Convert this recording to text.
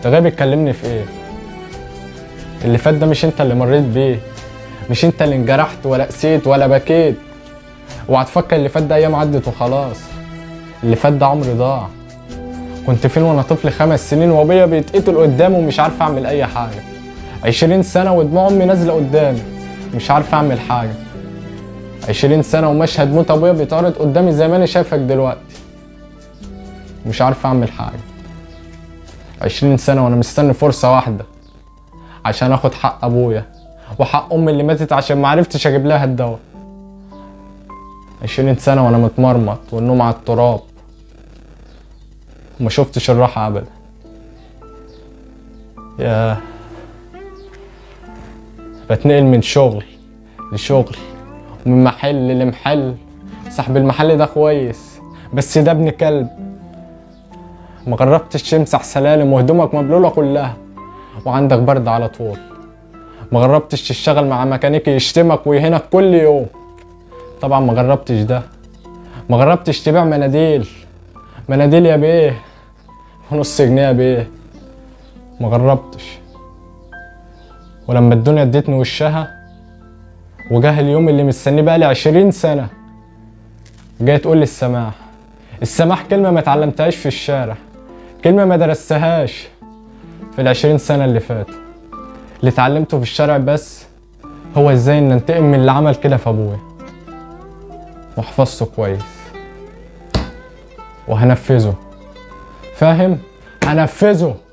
انت جاي بتكلمني في ايه اللي فات ده مش انت اللي مريت بيه مش انت اللي انجرحت ولا قسيت ولا بكيت وهتفكر اللي فات ده ايام عدت وخلاص اللي فات ده عمري ضاع كنت فين وانا طفل خمس سنين وابويا بيتقتل قدامي ومش عارف اعمل اي حاجه عشرين سنه ودموع امي نازله قدامي مش عارف اعمل حاجه عشرين سنه ومشهد موت ابويا بيتعرض قدامي زي ما انا شايفك دلوقتي مش عارف اعمل حاجه عشرين سنه وانا مستني فرصه واحده عشان اخد حق ابويا وحق امي اللي ماتت عشان ما عرفتش اجيب لها الدواء عشرين سنه وانا متمرمط والنوم على التراب وما شفتش الراحه ابدا يا بتنقل من شغل لشغل ومن محل لمحل صاحب المحل ده كويس بس ده ابن كلب ما جربتش تمسح سلالم وهدومك مبلوله كلها وعندك برد على طول ما جربتش تشتغل مع ميكانيكي يشتمك ويهينك كل يوم طبعا ما جربتش ده ما جربتش تبيع مناديل مناديل يا بيه نص جنيه يا بيه ما جربتش ولما الدنيا ادتني وشها وجاه اليوم اللي مستنيه بقالي عشرين سنة جاي تقول لي السماح السماح كلمة ما اتعلمتهاش في الشارع كلمة ما درستهاش في العشرين سنة اللي فاتوا اللي اتعلمته في الشارع بس هو ازاي ان انتقم من اللي عمل كده في ابويا وحفظته كويس وهنفذه فاهم هنفذه